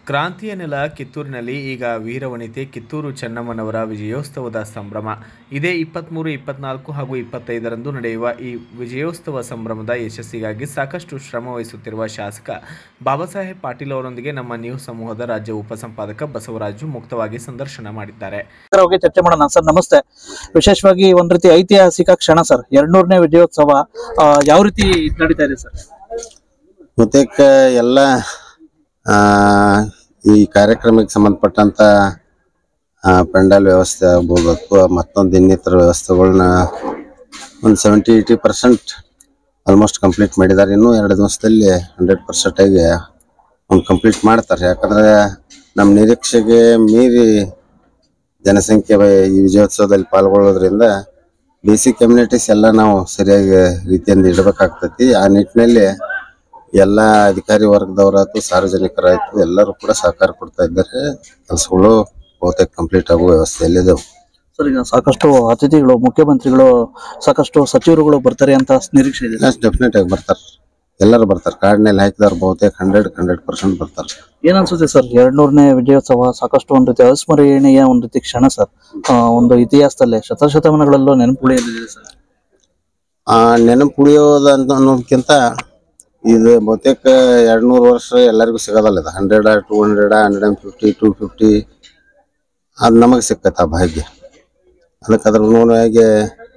ಕ್ರಾಂತಿಯ ನೆಲ ಕಿತ್ತೂರಿನಲ್ಲಿ ಈಗ ವೀರವನಿತೆ ಕಿತ್ತೂರು ಚೆನ್ನಮ್ಮನವರ ವಿಜಯೋತ್ಸವದ ಸಂಭ್ರಮ ಇದೇ ಇಪ್ಪತ್ತ್ಮೂರು ಇಪ್ಪತ್ನಾಲ್ಕು ಹಾಗೂ ಇಪ್ಪತ್ತೈದರಂದು ನಡೆಯುವ ಈ ವಿಜಯೋತ್ಸವ ಸಂಭ್ರಮದ ಯಶಸ್ಸಿಗಾಗಿ ಸಾಕಷ್ಟು ಶ್ರಮ ವಹಿಸುತ್ತಿರುವ ಶಾಸಕ ಬಾಬಾ ಸಾಹೇಬ್ ಪಾಟೀಲ್ ಅವರೊಂದಿಗೆ ನಮ್ಮ ನ್ಯೂಸ್ ಸಮೂಹದ ರಾಜ್ಯ ಉಪಸಂಪಾದಕ ಬಸವರಾಜು ಮುಕ್ತವಾಗಿ ಸಂದರ್ಶನ ಮಾಡಿದ್ದಾರೆ ಇದರ ಬಗ್ಗೆ ಚರ್ಚೆ ಮಾಡೋಣ ಸರ್ ನಮಸ್ತೆ ವಿಶೇಷವಾಗಿ ಒಂದ್ ರೀತಿ ಐತಿಹಾಸಿಕ ಕ್ಷಣ ಸರ್ ಎರಡ್ನೂರನೇ ವಿಜಯೋತ್ಸವ ಆ, ಯಾವ ರೀತಿ ನಡೀತಾ ಇದೆ ಸರ್ ಬಹುತೇಕ ಎಲ್ಲ ಆ, ಈ ಕಾರ್ಯಕ್ರಮಕ್ಕೆ ಸಂಬಂಧಪಟ್ಟಂತ ಆ, ಪೆಂಡಾಲ್ ವ್ಯವಸ್ಥೆ ಆಗ್ಬೋದು ಅಥವಾ ಮತ್ತೊಂದು ಇನ್ನಿತರ ವ್ಯವಸ್ಥೆಗಳನ್ನ ಒಂದು seventy eighty percent almost complete ಮಾಡಿದ್ದಾರೆ ಇನ್ನೂ ಎರಡು ದಿವಸದಲ್ಲಿ ಹಂಡ್ರೆಡ್ ಪರ್ಸೆಂಟ್ ಆಗಿ ಒಂದು ಕಂಪ್ಲೀಟ್ ಮಾಡ್ತಾರೆ ಯಾಕಂದ್ರೆ ನಮ್ಮ ನಿರೀಕ್ಷೆಗೆ ಮೀರಿ ಜನಸಂಖ್ಯೆ ಬ- ಈ ವಿಜಯೋತ್ಸವದಲ್ಲಿ ಪಾಲ್ಗೊಳ್ಳೋದ್ರಿಂದ ಬೇಸಿಕ್ ಕಮ್ಯುನಿಟೀಸ್ ಎಲ್ಲ ನಾವು ಸರಿಯಾಗಿ ರೀತಿಯಿಂದ ಇಡಬೇಕಾಗ್ತೈತಿ ಆ ನಿಟ್ಟಿನಲ್ಲಿ ಎಲ್ಲ ಅಧಿಕಾರಿ ವರ್ಗದವರಾಯ್ತು ಸಾರ್ವಜನಿಕರಾಯ್ತು ಎಲ್ಲರೂ ಕೂಡ ಸಹಕಾರ ಕೊಡ್ತಾ ಇದ್ದಾರೆ ಕೆಲಸಗಳು ಬಹುತೇಕ ಕಂಪ್ಲೀಟ್ ಆಗುವ ವ್ಯವಸ್ಥೆಯಲ್ಲಿದ್ದವು ಸರ್ ಈಗ ಸಾಕಷ್ಟು ಅತಿಥಿಗಳು ಮುಖ್ಯಮಂತ್ರಿಗಳು ಸಾಕಷ್ಟು ಸಚಿವರುಗಳು ಬರ್ತಾರೆ ಅಂತ ನಿರೀಕ್ಷೆ ಇದೆ ಎಲ್ಲ ಡೆಫಿನೆಟ್ ಆಗಿ ಬರ್ತಾರೆ ಎಲ್ಲರೂ ಬರ್ತಾರೆ ಕಾರ್ಡ್ನಲ್ಲಿ ಹಾಕಿದವ್ರು ಬಹುತೇಕ ಹಂಡ್ರೆಡ್ ಹಂಡ್ರೆಡ್ ಪರ್ಸೆಂಟ್ ಬರ್ತಾರೆ ಏನ್ ಅನ್ಸುತ್ತೆ ಸರ್ ಎರಡ್ನೂರನೇ ವಿಜಯೋತ್ಸವ ಸಾಕಷ್ಟು ಒಂದ್ ರೀತಿ ಅವಿಸ್ಮರಣೀಯ ಒಂದ್ ರೀತಿ ಕ್ಷಣ ಸರ್ ಆ, ಒಂದು ಇತಿಹಾಸದಲ್ಲೇ ಶತಶತಮಾನಗಳಲ್ಲೂ ನೆನಪುಳಿಯಲಿದೆ ಸರ್ ಆ ನೆನಪು ಉಳಿಯೋದು ಅಂತ ಅನ್ನೋದಕ್ಕಿಂತ ಇದು ಬಹುತೇಕ ಎರಡು ನೂರು ವರ್ಷ ಎಲ್ಲರಿಗೂ ಸಿಗೋದಲ್ಲ ಇದು hundred two hundred hundred and fifty two fifty ಅದು ನಮಗೆ ಸಿಕ್ಕತ್ತೆ ಆ ಭಾಗ್ಯ ಅದಕ್ಕೆ ಅದ್ರ ನೋಡುವಾಗೆ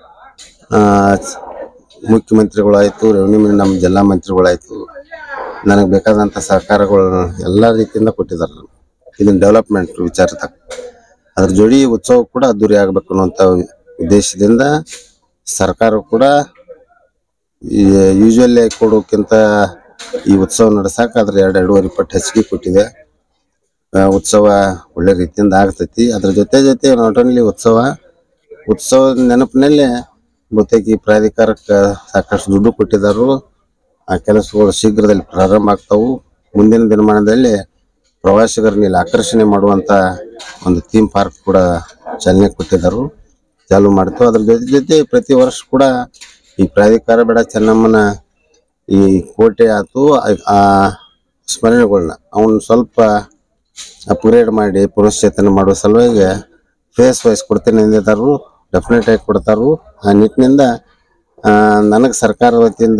ಮುಖ್ಯಮಂತ್ರಿಗಳಾಯಿತು ರೆವಿನ್ಯೂ ನಮ್ಮ ಜಿಲ್ಲಾ ಮಂತ್ರಿಗಳಾಯಿತು ನನಗೆ ಬೇಕಾದಂಥ ಸಹಕಾರಗಳು ಎಲ್ಲ ರೀತಿಯಿಂದ ಕೊಟ್ಟಿದ್ದಾರೆ ನಮ್ಗೆ. ಇದನ್ನ ಡೆವಲಪ್ಮೆಂಟ್ ವಿಚಾರದಾಗ ಅದ್ರ ಜೋಡಿ ಉತ್ಸವ ಕೂಡ ಅದ್ದೂರಿ ಆಗಬೇಕು ಅನ್ನುವಂಥ ಉದ್ದೇಶದಿಂದ ಸರ್ಕಾರ ಕೂಡ ಯೂಶುವಲಿ ಕೊಡೋಕ್ಕಿಂತ ಈ ಉತ್ಸವ ನಡೆಸಕ್ಕೆ ಅದ್ರ ಎರಡು ಎರಡೂವರೆ ಪಟ್ಟು ಹೆಚ್ಚಿಗೆ ಕೊಟ್ಟಿದೆ ಆ, ಉತ್ಸವ ಒಳ್ಳೆ ರೀತಿಯಿಂದ ಆಗ್ತೈತಿ ಅದ್ರ ಜೊತೆ ಜೊತೆ ನಾಟ್ ಓನ್ಲಿ ಉತ್ಸವ ಉತ್ಸವದ ನೆನಪಿನಲ್ಲಿ ಬಹುತೇಕ ಈ ಪ್ರಾಧಿಕಾರಕ್ಕೆ ಸಾಕಷ್ಟು ದುಡ್ಡು ಕೊಟ್ಟಿದ್ದಾರೆ ಆ ಕೆಲಸಗಳು ಶೀಘ್ರದಲ್ಲಿ ಪ್ರಾರಂಭ ಆಗ್ತಾವು ಮುಂದಿನ ದಿನಮಾನದಲ್ಲಿ ಪ್ರವಾಸಿಗರನ್ನ ಇಲ್ಲಿ ಆಕರ್ಷಣೆ ಮಾಡುವಂತ ಒಂದು ಥೀಮ್ ಪಾರ್ಕ್ ಕೂಡ ಚಾಲನೆ ಕೊಟ್ಟಿದ್ದಾರೆ ಚಾಲು ಮಾಡ್ತು ಅದ್ರ ಜೊತೆ ಜೊತೆ ಪ್ರತಿ ವರ್ಷ ಕೂಡ ಈ ಪ್ರಾಧಿಕಾರ ಬೇಡ ಚೆನ್ನಮ್ಮನ ಈ ಕೋಟೆ ಆತು ಆ- ಆ ಸ್ಮರಣೆಗಳನ್ನ ಅವನ್ನ ಸ್ವಲ್ಪ ಅಪ್ಗ್ರೇಡ್ ಮಾಡಿ ಪುನಶ್ಚೇತನ ಮಾಡೋ ಸಲುವಾಗಿ ಫೇಸ್ ವೈಸ್ ಕೊಡ್ತೇನೆ ಅಂದಿದ್ದಾರು ಡೆಫಿನೆಟ್ ಆಗಿ ಕೊಡ್ತಾರು ಆ ನಿಟ್ಟಿನಿಂದ ನನಗೆ ಸರ್ಕಾರ ವತಿಯಿಂದ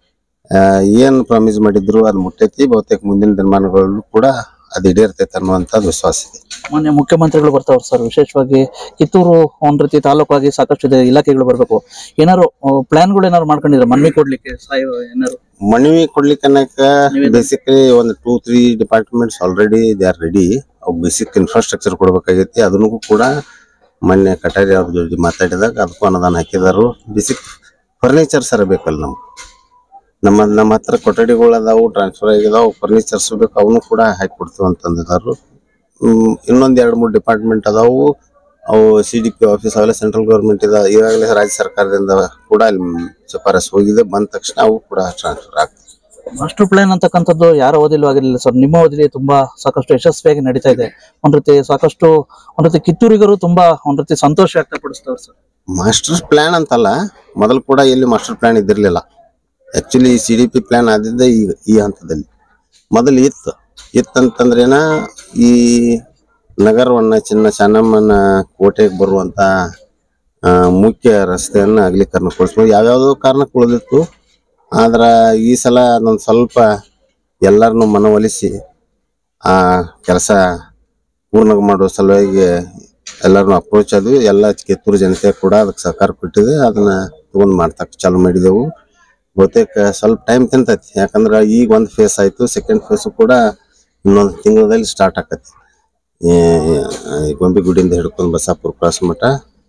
ಏನು ಪ್ರಾಮಿಸ್ ಮಾಡಿದ್ರು ಅದು ಮುಟ್ಟೈತಿ ಬಹುತೇಕ ಮುಂದಿನ ದಿನಮಾನಗಳಲ್ಲೂ ಕೂಡ ಅದು ಈಡೇರ್ತೈತೆ ಅನ್ನುವಂಥದ್ದು ವಿಶ್ವಾಸ ಇದೆ ಮಾನ್ಯ ಮುಖ್ಯಮಂತ್ರಿಗಳು ಬರ್ತಾವ್ರ ಸರ್ ವಿಶೇಷವಾಗಿ ಕಿತ್ತೂರು ಒಂದ್ ರೀತಿ ತಾಲೂಕಾಗಿ ಸಾಕಷ್ಟು ಇದೆ ಇಲಾಖೆಗಳು ಬರ್ಬೇಕು ಏನಾರು ಪ್ಲಾನ್ಗಳು ಏನಾರು ಮಾಡ್ಕೊಂಡಿದ್ರೆ ಮನವಿ ಕೊಡ್ಲಿಕ್ಕೆ ಸಾಯ ಏನಾರು ಮನವಿ ಕೊಡ್ಲಿಕ್ಕೆ ಅನ್ನಕ ಬೇಸಿಕಲಿ ಒಂದು two three departments already they are ready ಅವು ಬೇಸಿಕ್ ಇನ್ಫ್ರಾಸ್ಟ್ರಕ್ಚರ್ ಕೊಡ್ಬೇಕಾಗೈತಿ ಅದನ್ನು ಕೂಡ ಮೊನ್ನೆ ಕಟಾರಿ ಅವ್ರ ಜೊತೆ ಮಾತಾಡಿದಾಗ ಅದಕ್ಕೂ ಅನುದಾನ ಹಾಕಿದಾರು ಬೇಸಿಕ್ ಫರ್ನಿಚರ್ ಸರ ಬೇಕಲ್ಲ ನಮ್ಗೆ ನಮ್ಮ ನಮ್ಮ ಹತ್ರ ಕೊಠಡಿಗಳು ಅದಾವು ಟ್ರಾನ್ಸ್ಫರ್ ಆಗಿದಾವು ಫರ್ನಿಚರ್ಸ್ ಬೇಕು ಅವನು ಕೂಡ ಹಾಕಿ ಕೊಡ್ತೀವಿ ಅಂತಂದಿದ್ದಾರೆ ಇನ್ನೊಂದು ಎರಡು ಮೂರು ಡಿಪಾರ್ಟ್ಮೆಂಟ್ ಅದಾವು ಅವು ಸಿ ಡಿ ಪಿ ಆಫೀಸ್ ಅವೆಲ್ಲ ಸೆಂಟ್ರಲ್ ಗೌರ್ಮೆಂಟ್ ಇದೆ ಈಗಾಗಲೇ ರಾಜ್ಯ ಸರ್ಕಾರದಿಂದ ಕೂಡ ಅಲ್ಲಿ ಶಿಫಾರಸು ಹೋಗಿದೆ ಬಂದ ತಕ್ಷಣ ಅವು ಕೂಡ ಟ್ರಾನ್ಸ್ಫರ್ ಆಗ್ತದೆ ಮಾಸ್ಟರ್ ಪ್ಲಾನ್ ಅಂತಕ್ಕಂಥದ್ದು ಯಾರ ಓದಿಲ್ವ ಆಗಿರಲಿಲ್ಲ ಸರ್ ನಿಮ್ಮ ಓದಿಲಿ ತುಂಬಾ ಸಾಕಷ್ಟು ಯಶಸ್ವಿಯಾಗಿ ನಡೀತಾ ಇದೆ ಒಂದ್ ರೀತಿ ಸಾಕಷ್ಟು ಒಂದ್ ರೀತಿ ಕಿತ್ತೂರಿಗರು ತುಂಬಾ ಒಂದ್ ರೀತಿ ಸಂತೋಷ ವ್ಯಕ್ತಪಡಿಸ್ತಾವ್ರ ಸರ್ ಮಾಸ್ಟರ್ ಪ್ಲಾನ್ ಅಂತಲ್ಲ ಮೊದಲು ಕೂಡ ಎಲ್ಲಿ ಮಾಸ್ಟರ್ ಪ್ಲಾನ್ ಇದ್ದಿರಲಿಲ್ಲ actually C D P plan ಆದಿದ್ದ ಈ ಈ ಹಂತದಲ್ಲಿ ಮೊದಲು ಇತ್ತು ಇತ್ತಂತಂದ್ರೇನ ಈ ನಗರವನ್ನ ಚಿನ್ನ ಚೆನ್ನಮ್ಮನ ಕೋಟೆಗೆ ಬರುವಂತ ಆ, ಮುಖ್ಯ ರಸ್ತೆಯನ್ನ ಅಗಲೀಕರಣಗೊಳಿಸ್ಬೋದು ಯಾವ್ಯಾವುದೋ ಕಾರಣಕ್ಕೆ ಉಳಿದಿತ್ತು ಆದ್ರ ಈ ಸಲ ಅದೊಂದು ಸ್ವಲ್ಪ ಎಲ್ಲರನ್ನು ಮನವೊಲಿಸಿ ಆ ಕೆಲಸ ಪೂರ್ಣ ಮಾಡೋ ಸಲುವಾಗಿ ಎಲ್ಲರನ್ನು ಅಪ್ರೋಚ್ ಆದ್ವಿ ಎಲ್ಲ ಕಿತ್ತೂರು ಜನತೆ ಕೂಡ ಅದಕ್ಕೆ ಸಹಕಾರ ಕೊಟ್ಟಿದೆ ಅದನ್ನ ತಗೊಂಡ್ ಮಾಡ್ತಕ್ಕ ಚಾಲು ಮಾಡಿದೆವು ಬಹುತೇಕ ಸ್ವಲ್ಪ ಟೈಮ್ ತಿಂತೈತಿ ಯಾಕಂದ್ರೆ ಈಗ ಒಂದು ಫೇಸ್ ಆಯ್ತು ಸೆಕೆಂಡ್ ಫೇಸ್ ಕೂಡ ಇನ್ನೊಂದು ತಿಂಗಳಲ್ಲಿ ಸ್ಟಾರ್ಟ್ ಆಕತಿ ಈ ಈ ಗೊಂಬೆ ಗುಡಿಯಿಂದ ಹಿಡ್ಕೊಂಡು ಬಸಾಪುರ ಕ್ರಾಸ್ ಮಠ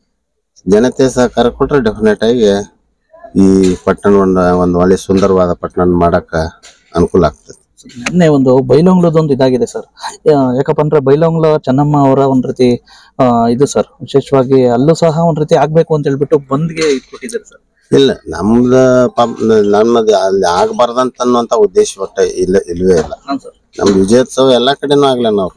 ಜನತೆ ಸಹಕಾರ ಕೊಟ್ರೆ ಡೆಫಿನೆಟ್ ಆಗಿ ಈ ಪಟ್ಟಣ ಒಂದು ಒಂದು ಒಳ್ಳೆ ಸುಂದರವಾದ ಪಟ್ಟಣ ಮಾಡಕ್ಕ ಅನುಕೂಲ ಆಗ್ತದೆ ನಿನ್ನೆ ಒಂದು ಬೈಲೊಂಗ್ಲದೊಂದು ಇದಾಗಿದೆ ಸರ್ ಯಾಕಪ್ಪ ಅಂದ್ರೆ ಬೈಲೊಂಗ್ಲ ಚೆನ್ನಮ್ಮ ಅವರ ಒಂದ್ ರೀತಿ ಆ, ಇದು ಸರ್ ವಿಶೇಷವಾಗಿ ಅಲ್ಲೂ ಸಹ ಒಂದ್ ರೀತಿ ಆಗ್ಬೇಕು ಅಂತ ಹೇಳ್ಬಿಟ್ಟು ಬಂದ್ಗೆ ಇಟ್ಕೊಟ್ಟಿದ್ದಾರೆ ಸರ್ ಇಲ್ಲ ನಮ್ದ ಪಾಪ ನಮ್ಮದು ಅಲ್ಲಿ ಆಗ್ಬಾರ್ದಂತ ಅನ್ನುವಂತ ಉದ್ದೇಶ ಒಟ್ಟ ಇಲ್ಲ ಇಲ್ವೇ ಇಲ್ಲ ಹಾಂ ಸರ್ ನಮ್ ವಿಜಯೋತ್ಸವ ಎಲ್ಲಾ ಕಡೆನೂ ಆಗ್ಲೇನ ಅವ್ರು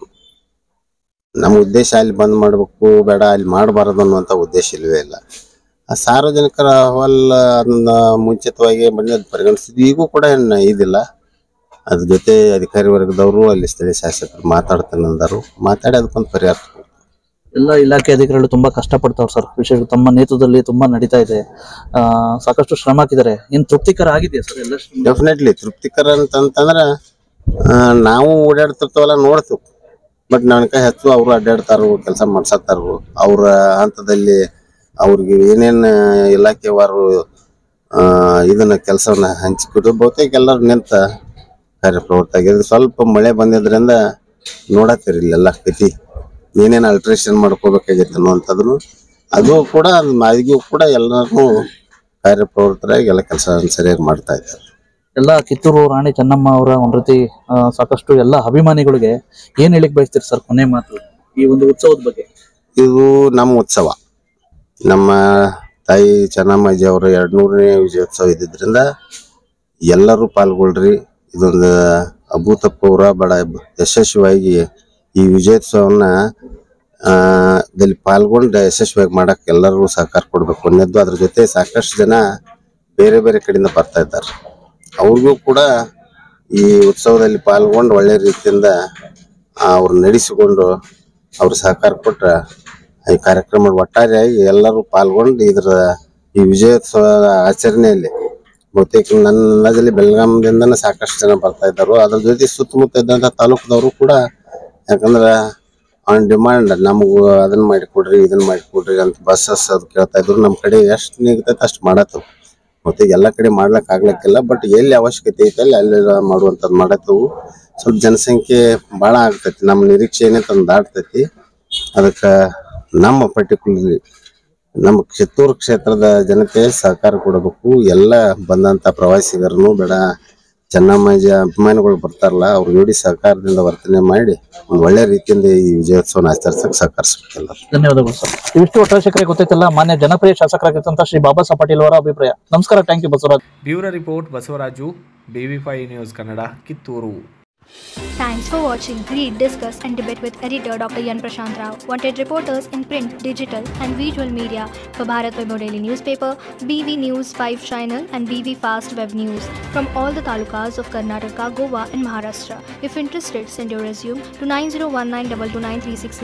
ನಮ್ಮ ಉದ್ದೇಶ ಅಲ್ಲಿ ಬಂದ್ ಮಾಡ್ಬೇಕು ಬೇಡ ಅಲ್ಲಿ ಮಾಡಬಾರದು ಅನ್ನುವಂತ ಉದ್ದೇಶ ಇಲ್ವೇ ಇಲ್ಲ ಆ ಸಾರ್ವಜನಿಕರ ಅಹವಾಲ್ ಅದನ್ನ ಮುಂಚಿತವಾಗಿ ಬಂದು ಪರಿಗಣಿಸಿದ್ವಿ ಈಗೂ ಕೂಡ ಏನ್ ಇದಿಲ್ಲ ಅದ್ರ ಜೊತೆ ಅಧಿಕಾರಿ ವರ್ಗದವರು ಅಲ್ಲಿ ಸ್ಥಳೀಯ ಶಾಸಕರು ಮಾತಾಡ್ತಾನೆ ಅಂದರು ಮಾತಾಡಿ ಅದಕ್ಕೊಂದು ಪರಿಹಾರ ತಗೊಂಡ್ರು. ಎಲ್ಲ ಇಲಾಖೆ ಅಧಿಕಾರಿಗಳು ತುಂಬಾ ಕಷ್ಟಪಡ್ತಾವ್ರು ಸರ್ ವಿಶೇಷ ತಮ್ಮ ನೇತೃತ್ವದಲ್ಲಿ ತುಂಬಾ ನಡೀತಾ ಇದೆ ಆ, ಸಾಕಷ್ಟು ಶ್ರಮ ಹಾಕಿದ್ದಾರೆ ಏನ್ ತೃಪ್ತಿಕರ ಆಗಿದೆಯಾ ಸರ್ ಎಲ್ಲ ಶ್ರಮ? ಡೆಫಿನೆಟ್ಲಿ ತೃಪ್ತಿಕರ ಅಂತಂತಂದ್ರ ಆ, ನಾವು ಓಡಾಡ್ತಿರ್ತವಲ್ಲ ನೋಡ್ತೀವಿ ಬಟ್ ನನಕ ಹೆಚ್ಚು ಅವರು ಅಡ್ಡಾಡ್ತಾರು ಕೆಲಸ ಮಾಡ್ಸತ್ತಾರು ಅವ್ರ ಹಂತದಲ್ಲಿ ಅವ್ರಿಗೆ ಏನೇನ್ ಇಲಾಖೆವಾರು ಆ, ಇದನ್ನ ಕೆಲಸವನ್ನ ಹಂಚಿಕೊಟ್ಟು ಬಹುತೇಕ ಎಲ್ಲರೂ ನಿಂತ ಕಾರ್ಯಪ್ರವೃತ್ತ ಆಗಿದ್ರು ಸ್ವಲ್ಪ ಮಳೆ ಬಂದಿದ್ರಿಂದ ನೋಡತ್ತೀರಿ ಇಲ್ಲೆಲ್ಲ ಕತಿ ಏನೇನು ಅಲ್ಟ್ರೇಷನ್ ಮಾಡ್ಕೋಬೇಕಾಗಿತ್ತು ಅನ್ನುವಂಥದ್ದು ಅದು ಕೂಡ ಅದಕ್ಕೂ ಕೂಡ ಎಲ್ಲರೂ ಕಾರ್ಯಪ್ರವೃತ್ತರಾಗಿ ಎಲ್ಲ ಕೆಲಸ ಸರಿಯಾಗಿ ಮಾಡ್ತಾ ಇದ್ದಾರೆ ಎಲ್ಲ ಕಿತ್ತೂರು ರಾಣಿ ಚೆನ್ನಮ್ಮ ಅವರ ಒಂದ್ ರೀತಿ ಆ, ಸಾಕಷ್ಟು ಎಲ್ಲ ಅಭಿಮಾನಿಗಳಿಗೆ ಏನ್ ಹೇಳಿಕ್ ಬಯಸ್ತೀರಿ ಸರ್ ಕೊನೆ ಮಾತು ಈ ಒಂದು ಉತ್ಸವದ ಬಗ್ಗೆ ಇದು ನಮ್ಮ ಉತ್ಸವ ನಮ್ಮ ತಾಯಿ ಚೆನ್ನಮ್ಮಾಜಿ ಅವರ ಎರಡ್ನೂರನೇ ವಿಜಯೋತ್ಸವ ಇದ್ದಿದ್ರಿಂದ ಎಲ್ಲರೂ ಪಾಲ್ಗೊಳ್ರಿ ಇದೊಂದು ಅಭೂತಪೂರ್ವ ಬಡ ಯಶಸ್ವಿಯಾಗಿ ಈ ವಿಜಯೋತ್ಸವನ್ನ ಆ, ದಲ್ಲಿ ಪಾಲ್ಗೊಂಡು ಯಶಸ್ವಿಯಾಗಿ ಮಾಡಕ್ ಎಲ್ಲರೂ ಸಹಕಾರ ಕೊಡ್ಬೇಕು ಅನ್ನೋದು ಅದ್ರ ಜೊತೆ ಸಾಕಷ್ಟು ಜನ ಬೇರೆ ಬೇರೆ ಕಡೆಯಿಂದ ಬರ್ತಾ ಇದ್ದಾರೆ ಅವ್ರಿಗೂ ಕೂಡ ಈ ಉತ್ಸವದಲ್ಲಿ ಪಾಲ್ಗೊಂಡು ಒಳ್ಳೆ ರೀತಿಯಿಂದ ಅವ್ರು ನಡೆಸಿಕೊಂಡು ಅವ್ರ ಸಹಕಾರ ಕೊಟ್ರ ಈ ಕಾರ್ಯಕ್ರಮ ಒಟ್ಟಾರೆಯಾಗಿ ಎಲ್ಲರೂ ಪಾಲ್ಗೊಂಡು ಇದರ ಈ ವಿಜಯೋತ್ಸವ ಆಚರಣೆಯಲ್ಲಿ ಬಹುತೇಕ ನನ್ನ ಅಂದಾಜಲ್ಲಿ ಬೆಳಗಾಮದಿಂದನೇ ಸಾಕಷ್ಟು ಜನ ಬರ್ತಾ ಇದ್ದಾರೆ ಅದ್ರ ಜೊತೆ ಸುತ್ತಮುತ್ತ ಇದ್ದಂಥ ತಾಲೂಕದವರು ಕೂಡ ಯಾಕಂದ್ರೆ ಆನ್ ಡಿಮಾಂಡ್ ನಮಗೂ ಅದನ್ನ ಮಾಡಿಕೊಡ್ರಿ ಇದನ್ನ ಮಾಡಿಕೊಡ್ರಿ ಅಂತ ಬಸ್ಸಸ್ ಅದು ಕೇಳ್ತಾ ಇದ್ರು ನಮ್ಮ ಕಡೆ ಎಷ್ಟು ನಿಗತೈತೆ ಅಷ್ಟು ಮಾಡತ್ತವು ಮತ್ತೆ ಎಲ್ಲ ಕಡೆ ಮಾಡ್ಲಕ್ ಆಗ್ಲಕ್ಕಿಲ್ಲ ಬಟ್ ಎಲ್ಲಿ ಅವಶ್ಯಕತೆ ಐತೆ ಅಲ್ಲಿ ಅಲ್ಲಿ ಮಾಡುವಂಥದ್ದು ಮಾಡತ್ತವು ಸ್ವಲ್ಪ ಜನಸಂಖ್ಯೆ ಭಾಳ ಆಗ್ತೈತಿ ನಮ್ಮ ನಿರೀಕ್ಷೆ ಏನೈತೆ ಅದನ್ನ ದಾಟ್ತೈತಿ ಅದಕ್ಕೆ ನಮ್ಮ ಪರ್ಟಿಕ್ಯುಲರ್ಲಿ ನಮ್ಮ ಕಿತ್ತೂರು ಕ್ಷೇತ್ರದ ಜನತೆ ಸಹಕಾರ ಕೊಡಬೇಕು ಎಲ್ಲ ಬಂದಂತ ಪ್ರವಾಸಿಗರನ್ನು ಬೇಡ ಚೆನ್ನಮ್ಮಾಜಿ ಅಭಿಮಾನಿಗಳು ಬರ್ತಾರಲ್ಲ ಅವ್ರ ಜೋಡಿ ಸಹಕಾರದಿಂದ ವರ್ತನೆ ಮಾಡಿ ಒಂದು ಒಳ್ಳೆ ರೀತಿಯಿಂದ ಈ ವಿಜಯೋತ್ಸವನ ಆಚರಿಸಕ್ಕೆ ಸಹಕರಿಸ್ಬೇಕೆಲ್ಲ ಧನ್ಯವಾದಗಳು ಸರ್ ಇವಿಷ್ಟು ಒಟ್ಟಾರೆ ಗೊತ್ತೈತಲ್ಲ ಮಾನ್ಯ ಜನಪ್ರಿಯ ಶಾಸಕರಾಗಿರ್ತಂತ ಶ್ರೀ ಬಾಬಾ ಸಾಹೇಬ್ ಪಾಟೀಲ್ ಅವರ ಅಭಿಪ್ರಾಯ ನಮಸ್ಕಾರ thank you Basavaraj bureau report Basavaraju BV five news Kannada Kittur Thanks for watching. Read, discuss, and debate with editor Dr. Yan Prashant Rao. Wanted reporters in print, digital, and visual media for Bharat Vaibhav Daily Newspaper, BV News 5 Channel, and BV Fast Web News from all the talukas of Karnataka, Goa, and Maharashtra. If interested, send your resume to 9019229369